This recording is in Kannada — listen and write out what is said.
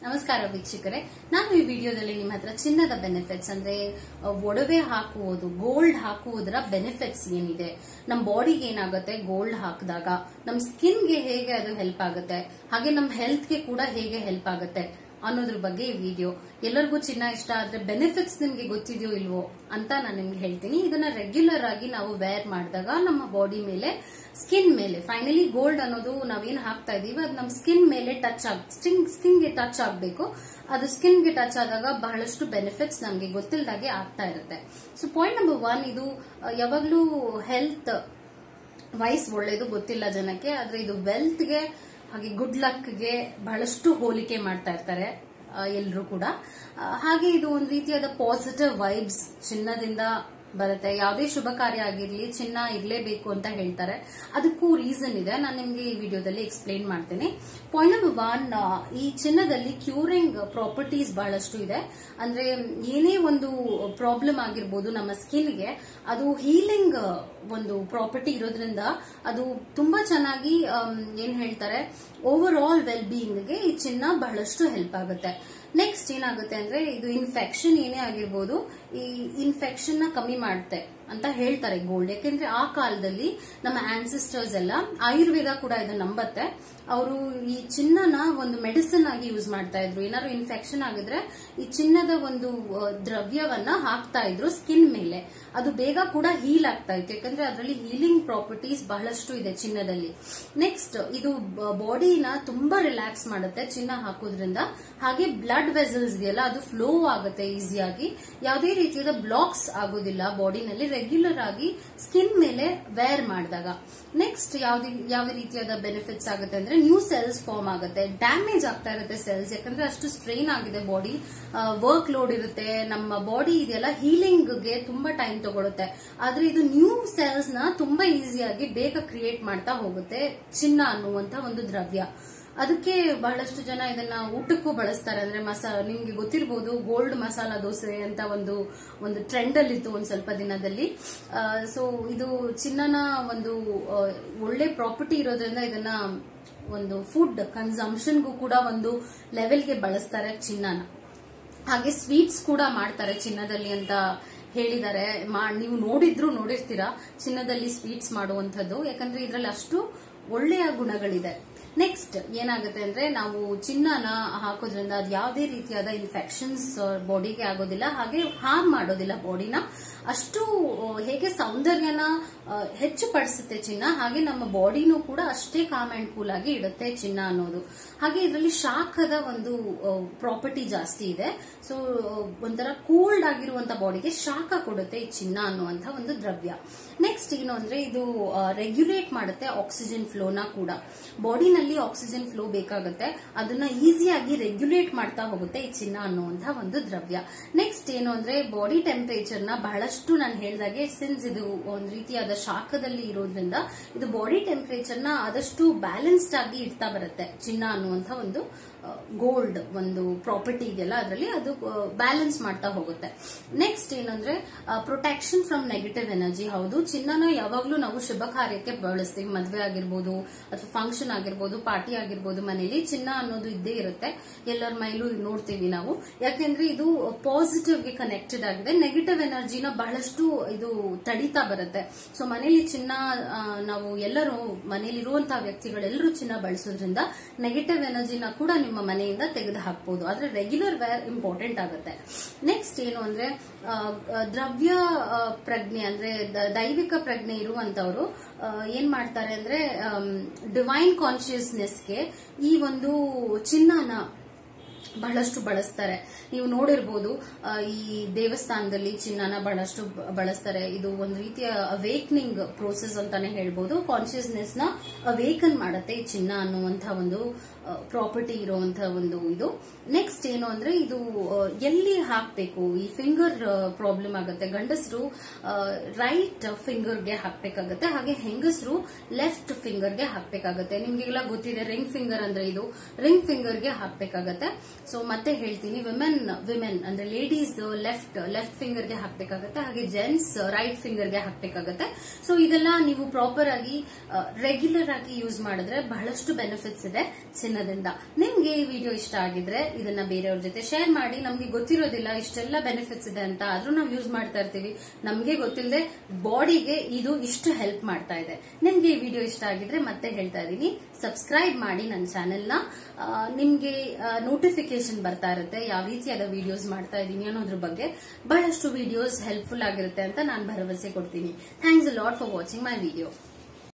ನಮಸ್ಕಾರ ವೀಕ್ಷಕರೇ ನಾನು ಈ ವಿಡಿಯೋದಲ್ಲಿ ನಿಮ್ಮ ಹತ್ರ ಚಿನ್ನದ ಬೆನಿಫಿಟ್ಸ್ ಅಂದ್ರೆ ಅ, ಒಡವೆ ಹಾಕುವುದು ಗೋಲ್ಡ್ ಹಾಕುವುದರ ಬೆನಿಫಿಟ್ಸ್ ಏನಿದೆ ನಮ್ಮ ಬಾಡಿಗೆ ಏನಾಗುತ್ತೆ ಗೋಲ್ಡ್ ಹಾಕಿದಾಗ ನಮ್ಮ ಸ್ಕಿನ್ಗೆ ಹೇಗೆ ಅದು ಹೆಲ್ಪ್ ಆಗುತ್ತೆ ಹಾಗೆ ನಮ್ಮ ಹೆಲ್ತ್ಗೆ ಕೂಡ ಹೇಗೆ ಹೆಲ್ಪ್ ಆಗುತ್ತೆ ಅನ್ನೋದ್ರ ಬಗ್ಗೆ ಈ ವಿಡಿಯೋ ಎಲ್ಲರಿಗೂ ಚಿನ್ನ ಇಷ್ಟ ಆದ್ರೆ ಬೆನಿಫಿಟ್ಸ್ ನಿಮ್ಗೆ ಗೊತ್ತಿದೆಯೋ ಇಲ್ವೋ ಅಂತ ನಾನು ನಿಮ್ಗೆ ಹೇಳ್ತೀನಿ ಇದನ್ನ ರೆಗ್ಯುಲರ್ ಆಗಿ ನಾವು ವೇರ್ ಮಾಡಿದಾಗ ನಮ್ಮ ಬಾಡಿ ಮೇಲೆ ಸ್ಕಿನ್ ಮೇಲೆ ಫೈನಲಿ ಗೋಲ್ಡ್ ಅನ್ನೋದು ನಾವೇನ್ ಹಾಕ್ತಾ ಇದೀವಿ ಅದು ನಮ್ಮ ಸ್ಕಿನ್ ಮೇಲೆ ಟಚ್ ಆಗ್ ಸ್ಕಿನ್ಗೆ ಟಚ್ ಆಗಬೇಕು ಅದು ಸ್ಕಿನ್ಗೆ ಟಚ್ ಆದಾಗ ಬಹಳಷ್ಟು ಬೆನಿಫಿಟ್ಸ್ ನಮಗೆ ಗೊತ್ತಿಲ್ಲದಾಗೆ ಆಗ್ತಾ ಇರುತ್ತೆ ಸೊ ಪಾಯಿಂಟ್ ನಂಬರ್ ಒನ್ ಇದು ಆ, ಯಾವಾಗ್ಲೂ ಹೆಲ್ತ್ ವಯಸ್ ಒಳ್ಳೇದು ಗೊತ್ತಿಲ್ಲ ಜನಕ್ಕೆ ಆದ್ರೆ ಇದು ವೆಲ್ತ್ಗೆ ಹಾಗೆ ಗುಡ್ ಲಕ್ಗೆ ಬಹಳಷ್ಟು ಹೋಲಿಕೆ ಮಾಡ್ತಾ ಇರ್ತಾರೆ ಎಲ್ಲರೂ ಕೂಡ ಆ, ಹಾಗೆ ಇದು ಒಂದು ರೀತಿಯಾದ ಪಾಸಿಟಿವ್ ವೈಬ್ಸ್ ಚಿನ್ನದಿಂದ ಬರುತ್ತೆ ಯಾವುದೇ ಶುಭ ಕಾರ್ಯ ಆಗಿರ್ಲಿ ಚಿನ್ನ ಇರಲೇಬೇಕು ಅಂತ ಹೇಳ್ತಾರೆ ಅದಕ್ಕೂ ರೀಸನ್ ಇದೆ ನಾನು ನಿಮ್ಗೆ ಈ ವಿಡಿಯೋದಲ್ಲಿ ಎಕ್ಸ್ಪ್ಲೈನ್ ಮಾಡ್ತೇನೆ ಪಾಯಿಂಟ್ ನಂಬರ್ ಒನ್ ಈ ಚಿನ್ನದಲ್ಲಿ ಕ್ಯೂರಿಂಗ್ ಪ್ರಾಪರ್ಟೀಸ್ ಬಹಳಷ್ಟು ಇದೆ ಅಂದ್ರೆ ಏನೇ ಒಂದು ಪ್ರಾಬ್ಲಮ್ ಆಗಿರ್ಬೋದು ನಮ್ಮ ಸ್ಕಿನ್ಗೆ ಅದು ಹೀಲಿಂಗ್ ಒಂದು ಪ್ರಾಪರ್ಟಿ ಇರೋದ್ರಿಂದ ಅದು ತುಂಬಾ ಚೆನ್ನಾಗಿ ಆಮ್, ಏನ್ ಹೇಳ್ತಾರೆ ಓವರ್ ಆಲ್ ವೆಲ್ ಬೀಯಿಂಗ್ಗೆ ಈ ಚಿನ್ನ ಬಹಳಷ್ಟು ಹೆಲ್ಪ್ ಆಗುತ್ತೆ ನೆಕ್ಸ್ಟ್ ಏನಾಗುತ್ತೆ ಅಂದ್ರೆ ಇದು ಇನ್ಫೆಕ್ಷನ್ ಏನೇ ಆಗಿರ್ಬೋದು ಈ ಇನ್ಫೆಕ್ಷನ್ ನ ಕಮ್ಮಿ ಮಾಡುತ್ತೆ ಅಂತ ಹೇಳ್ತಾರೆ ಗೋಲ್ಡ್ ಯಾಕೆಂದ್ರೆ ಆ ಕಾಲದಲ್ಲಿ ನಮ್ಮ ಆನ್ಸಿಸ್ಟರ್ಸ್ ಎಲ್ಲ ಆಯುರ್ವೇದ ಕೂಡ ಇದನ್ನ ನಂಬತ್ತೆ ಅವರು ಈ ಚಿನ್ನನ ಒಂದು ಮೆಡಿಸಿನ್ ಆಗಿ ಯೂಸ್ ಮಾಡ್ತಾ ಇದ್ರು ಏನಾದ್ರು ಇನ್ಫೆಕ್ಷನ್ ಆಗಿದ್ರೆ ಈ ಚಿನ್ನದ ಒಂದು ಆ, ದ್ರವ್ಯವನ್ನ ಹಾಕ್ತಾ ಇದ್ರು ಸ್ಕಿನ್ ಮೇಲೆ ಅದು ಬೇಗ ಕೂಡ ಹೀಲ್ ಆಗ್ತಾ ಇತ್ತು ಯಾಕಂದ್ರೆ ಅದರಲ್ಲಿ ಹೀಲಿಂಗ್ ಪ್ರಾಪರ್ಟೀಸ್ ಬಹಳಷ್ಟು ಇದೆ ಚಿನ್ನದಲ್ಲಿ ನೆಕ್ಸ್ಟ್ ಇದು ಬಾಡಿನ ತುಂಬಾ ರಿಲ್ಯಾಕ್ಸ್ ಮಾಡುತ್ತೆ ಚಿನ್ನ ಹಾಕೋದ್ರಿಂದ ಹಾಗೆ ಬ್ಲಡ್ ವೆಸಲ್ಸ್ ಇದೆಯಲ್ಲ ಅದು ಫ್ಲೋ ಆಗುತ್ತೆ ಈಸಿಯಾಗಿ ಯಾವುದೇ ರೀತಿಯಾದ ಬ್ಲಾಕ್ಸ್ ಆಗೋದಿಲ್ಲ ಬಾಡಿನಲ್ಲಿ ರೆಗ್ಯುಲರ್ ಆಗಿ ಸ್ಕಿನ್ ಮೇಲೆ ವೇರ್ ಮಾಡಿದಾಗ ನೆಕ್ಸ್ಟ್ ಯಾವ್ದು ಯಾವ ರೀತಿಯಾದ ಬೆನಿಫಿಟ್ಸ್ ಆಗುತ್ತೆ ಅಂದ್ರೆ ನ್ಯೂ ಸೆಲ್ಸ್ ಫಾರ್ಮ್ ಆಗುತ್ತೆ ಡ್ಯಾಮೇಜ್ ಆಗ್ತಾ ಇರುತ್ತೆ ಸೆಲ್ಸ್ ಯಾಕಂದ್ರೆ ಅಷ್ಟು ಸ್ಟ್ರೈನ್ ಆಗಿದೆ ಬಾಡಿ ವರ್ಕ್ ಲೋಡ್ ಇರುತ್ತೆ ನಮ್ಮ ಬಾಡಿ ಇದೆಲ್ಲ ಹೀಲಿಂಗ್ ಗೆ ತುಂಬಾ ಟೈಮ್ ತಗೊಳುತ್ತೆ ಆದ್ರೆ ಇದು ನ್ಯೂ ಸೆಲ್ಸ್ ನ ತುಂಬಾ ಈಸಿಯಾಗಿ ಬೇಗ ಕ್ರಿಯೇಟ್ ಮಾಡ್ತಾ ಹೋಗುತ್ತೆ ಚಿನ್ನ ಅನ್ನುವಂತ ಒಂದು ದ್ರವ್ಯ ಅದಕ್ಕೆ ಬಹಳಷ್ಟು ಜನ ಇದನ್ನ ಊಟಕ್ಕೂ ಬಳಸ್ತಾರೆ ಅಂದ್ರೆ ಮಸಾ ನಿಮ್ಗೆ ಗೊತ್ತಿರಬಹುದು ಗೋಲ್ಡ್ ಮಸಾಲಾ ದೋಸೆ ಅಂತ ಒಂದು ಒಂದು ಟ್ರೆಂಡ್ ಅಲ್ಲಿ ಇತ್ತು ಒಂದ್ ಸ್ವಲ್ಪ ದಿನದಲ್ಲಿ ಸೊ ಇದು ಚಿನ್ನನ ಒಂದು ಆ, ಒಳ್ಳೆ ಪ್ರಾಪರ್ಟಿ ಇರೋದ್ರಿಂದ ಇದನ್ನ ಒಂದು ಫುಡ್ ಕನ್ಸಂಪ್ಷನ್ಗೂ ಕೂಡ ಒಂದು ಲೆವೆಲ್ಗೆ ಬಳಸ್ತಾರೆ ಚಿನ್ನನ ಹಾಗೆ ಸ್ವೀಟ್ಸ್ ಕೂಡ ಮಾಡ್ತಾರೆ ಚಿನ್ನದಲ್ಲಿ ಅಂತ ಹೇಳಿದ್ದಾರೆ ಮಾ- ನೀವು ನೋಡಿದ್ರು ನೋಡಿರ್ತೀರಾ ಚಿನ್ನದಲ್ಲಿ ಸ್ವೀಟ್ಸ್ ಮಾಡುವಂಥದ್ದು ಯಾಕಂದ್ರೆ ಇದರಲ್ಲಿ ಅಷ್ಟು ಒಳ್ಳೆಯ ಗುಣಗಳಿದೆ ನೆಕ್ಸ್ಟ್ ಏನಾಗುತ್ತೆ ಅಂದ್ರೆ ನಾವು ಚಿನ್ನನ ಹಾಕೋದ್ರಿಂದ ಅದು ಯಾವುದೇ ರೀತಿಯಾದ ಇನ್ಫೆಕ್ಷನ್ಸ್ ಬಾಡಿಗೆ ಆಗೋದಿಲ್ಲ ಹಾಗೆ ಹಾರ್ಮ್ ಮಾಡೋದಿಲ್ಲ ಬಾಡಿನ ಅಷ್ಟು ಆ, ಹೇಗೆ ಸೌಂದರ್ಯನ ಆ, ಹೆಚ್ಚು ಪಡಿಸುತ್ತೆ ಚಿನ್ನ ಹಾಗೆ ನಮ್ಮ ಬಾಡಿನೂ ಕೂಡ ಅಷ್ಟೇ ಕಾಮ್ ಅಂಡ್ ಕೂಲ್ ಆಗಿ ಇಡುತ್ತೆ ಚಿನ್ನ ಅನ್ನೋದು ಹಾಗೆ ಇದರಲ್ಲಿ ಶಾಖದ ಒಂದು ಪ್ರಾಪರ್ಟಿ ಜಾಸ್ತಿ ಇದೆ ಸೊ ಒಂಥರ ಕೂಲ್ಡ್ ಆಗಿರುವಂತ ಬಾಡಿಗೆ ಶಾಖ ಕೊಡುತ್ತೆ ಈ ಚಿನ್ನ ಅನ್ನುವಂತ ಒಂದು ದ್ರವ್ಯ ನೆಕ್ಸ್ಟ್ ಏನು ಅಂದ್ರೆ ಇದು ರೆಗ್ಯುಲೇಟ್ ಮಾಡುತ್ತೆ ಆಕ್ಸಿಜನ್ ಫ್ಲೋನ ಕೂಡ ಬಾಡಿನಲ್ಲಿ ಆಕ್ಸಿಜನ್ ಫ್ಲೋ ಬೇಕಾಗುತ್ತೆ ಅದನ್ನ ಈಸಿಯಾಗಿ ರೆಗ್ಯುಲೇಟ್ ಮಾಡ್ತಾ ಹೋಗುತ್ತೆ ಈ ಚಿನ್ನ ಅನ್ನುವಂತ ಒಂದು ದ್ರವ್ಯ ನೆಕ್ಸ್ಟ್ ಏನು ಅಂದ್ರೆ ಬಾಡಿ ಟೆಂಪರೇಚರ್ ನ ಬಹಳಷ್ಟು ನಾನು ಹೇಳ್ದಾಗೆ ಸಿನ್ಸ್ ಇದು ಒಂದು ರೀತಿಯಾದ ಶಾಖದಲ್ಲಿ ಇರೋದ್ರಿಂದ ಇದು ಬಾಡಿ ಟೆಂಪರೇಚರ್ ನ ಆದಷ್ಟು ಬ್ಯಾಲೆನ್ಸ್ಡ್ ಆಗಿ ಇಡ್ತಾ ಬರುತ್ತೆ ಚಿನ್ನ ಅನ್ನುವಂತ ಒಂದು ಗೋಲ್ಡ್ ಒಂದು ಪ್ರಾಪರ್ಟಿ ಇದೆಯಲ್ಲ ಅದರಲ್ಲಿ ಅದು ಬ್ಯಾಲೆನ್ಸ್ ಮಾಡ್ತಾ ಹೋಗುತ್ತೆ ನೆಕ್ಸ್ಟ್ ಏನಂದ್ರೆ ಪ್ರೊಟೆಕ್ಷನ್ ಫ್ರಮ್ ನೆಗೆಟಿವ್ ಎನರ್ಜಿ ಹೌದು ಚಿನ್ನನ ಯಾವಾಗ್ಲೂ ನಾವು ಶುಭ ಕಾರ್ಯಕ್ಕೆ ಬಳಸ್ತೀವಿ ಮದ್ವೆ ಆಗಿರ್ಬೋದು ಅಥವಾ ಫಂಕ್ಷನ್ ಆಗಿರ್ಬೋದು ಪಾರ್ಟಿ ಆಗಿರ್ಬೋದು ಮನೇಲಿ ಚಿನ್ನ ಅನ್ನೋದು ಇದ್ದೇ ಇರುತ್ತೆ ಎಲ್ಲರ ಮೈಲೂ ನೋಡ್ತೀವಿ ನಾವು ಯಾಕೆಂದ್ರೆ ಇದು ಪಾಸಿಟಿವ್ ಗೆ ಕನೆಕ್ಟೆಡ್ ಆಗಿದೆ ನೆಗೆಟಿವ್ ಎನರ್ಜಿನ ಬಹಳಷ್ಟು ಇದು ತಡಿತಾ ಬರುತ್ತೆ ಸೊ ಮನೇಲಿ ಚಿನ್ನ ಆ, ನಾವು ಎಲ್ಲರೂ ಮನೇಲಿ ಇರುವಂತಹ ವ್ಯಕ್ತಿಗಳೆಲ್ಲರೂ ಚಿನ್ನ ಬಳಸೋದ್ರಿಂದ ನೆಗೆಟಿವ್ ಎನರ್ಜಿನ ಕೂಡ ನಿಮ್ಮ ಮನೆಯಿಂದ ತೆಗೆದು ಹಾಕ್ಬೋದು ಆದ್ರೆ ರೆಗ್ಯುಲರ್ ವೇರ್ ಇಂಪಾರ್ಟೆಂಟ್ ಆಗುತ್ತೆ ನೆಕ್ಸ್ಟ್ ಏನು ಅಂದ್ರೆ ಆ, ಆ, ದ್ರವ್ಯ ಆ, ಪ್ರಜ್ಞೆ ಅಂದ್ರೆ ದ- ದೈವಿಕ ಪ್ರಜ್ಞೆ ಇರುವಂತವರು ಆ, ಏನ್ ಮಾಡ್ತಾರೆ ಅಂದ್ರೆ ಡಿವೈನ್ ಕಾನ್ಶಿಯಸ್ನೆಸ್ಗೆ ಈ ಒಂದು ಚಿನ್ನನ ಬಹಳಷ್ಟು ಬಳಸ್ತಾರೆ ನೀವು ನೋಡಿರ್ಬೋದು ಆ, ಈ ದೇವಸ್ಥಾನದಲ್ಲಿ ಚಿನ್ನನ ಬಹಳಷ್ಟು ಬ- ಬಳಸ್ತಾರೆ ಇದು ಒಂದು ರೀತಿಯ ಅವೇಕ್ನಿಂಗ್ ಪ್ರೋಸೆಸ್ ಅಂತಾನೆ ಹೇಳ್ಬೋದು ಕಾನ್ಶಿಯಸ್ನೆಸ್ ನ ಅವೇಕನ್ ಮಾಡುತ್ತೆ ಈ ಚಿನ್ನ ಅನ್ನುವಂತ ಒಂದು ಪ್ರಾಪರ್ಟಿ ಇರುವಂತಹ ಒಂದು ಇದು ನೆಕ್ಸ್ಟ್ ಏನು ಅಂದ್ರೆ ಇದು ಆ, ಎಲ್ಲಿ ಹಾಕ್ಬೇಕು ಈ ಫಿಂಗರ್ ಪ್ರಾಬ್ಲಮ್ ಆಗುತ್ತೆ ಗಂಡಸರು ರೈಟ್ ಫಿಂಗರ್ಗೆ ಹಾಕ್ಬೇಕಾಗತ್ತೆ ಹಾಗೆ ಹೆಂಗಸರು ಲೆಫ್ಟ್ ಫಿಂಗರ್ಗೆ ಹಾಕ್ಬೇಕಾಗತ್ತೆ ನಿಮ್ಗೆಲ್ಲ ಗೊತ್ತಿದೆ ರಿಂಗ್ ಫಿಂಗರ್ ಅಂದ್ರೆ ಇದು ರಿಂಗ್ ಫಿಂಗರ್ಗೆ ಹಾಕ್ಬೇಕಾಗತ್ತೆ ಸೊ ಮತ್ತೆ ಹೇಳ್ತೀನಿ ವಿಮೆನ್ ವಿಮೆನ್ ಅಂದ್ರೆ ಲೇಡೀಸ್ ಲೆಫ್ಟ್ ಲೆಫ್ಟ್ ಫಿಂಗರ್ಗೆ ಹಾಕ್ಬೇಕಾಗತ್ತೆ ಹಾಗೆ ಜೆಂಟ್ಸ್ ರೈಟ್ ಫಿಂಗರ್ಗೆ ಹಾಕ್ಬೇಕಾಗತ್ತೆ ಸೊ ಇದೆಲ್ಲ ನೀವು ಪ್ರಾಪರ್ ಆಗಿ ರೆಗ್ಯುಲರ್ ಆಗಿ ಯೂಸ್ ಮಾಡಿದ್ರೆ ಬಹಳಷ್ಟು ಬೆನಿಫಿಟ್ಸ್ ಇದೆ ಚಿನ್ನ ದಿನದಿಂದ ನಿಮ್ಗೆ ಈ ವಿಡಿಯೋ ಇಷ್ಟ ಆಗಿದ್ರೆ ಇದನ್ನ ಬೇರೆಯವ್ರ ಜೊತೆ ಶೇರ್ ಮಾಡಿ ನಮ್ಗೆ ಗೊತ್ತಿರೋದಿಲ್ಲ ಇಷ್ಟೆಲ್ಲ ಬೆನಿಫಿಟ್ಸ್ ಇದೆ ಅಂತ ಆದ್ರೂ ನಾವು ಯೂಸ್ ಮಾಡ್ತಾ ಇರ್ತೀವಿ ನಮ್ಗೆ ಗೊತ್ತಿಲ್ಲದೆ ಬಾಡಿಗೆ ಇದು ಇಷ್ಟು ಹೆಲ್ಪ್ ಮಾಡ್ತಾ ಇದೆ ನಿಮ್ಗೆ ಈ ವಿಡಿಯೋ ಇಷ್ಟ ಆಗಿದ್ರೆ ಮತ್ತೆ ಹೇಳ್ತಾ ಇದೀನಿ ಸಬ್ಸ್ಕ್ರೈಬ್ ಮಾಡಿ ನನ್ನ ಚಾನೆಲ್ನ ನಿಮ್ಗೆ ನೋಟಿಫಿಕೇಶನ್ ಬರ್ತಾ ಇರುತ್ತೆ ಯಾವ ರೀತಿಯಾದ ವಿಡಿಯೋಸ್ ಮಾಡ್ತಾ ಇದ್ದೀನಿ ಅನ್ನೋದ್ರ ಬಗ್ಗೆ ಬಹಳಷ್ಟು ವಿಡಿಯೋಸ್ ಹೆಲ್ಪ್ಫುಲ್ ಆಗಿರುತ್ತೆ ಅಂತ ನಾನು ಭರವಸೆ ಕೊಡ್ತೀನಿ thanks lot for watching my video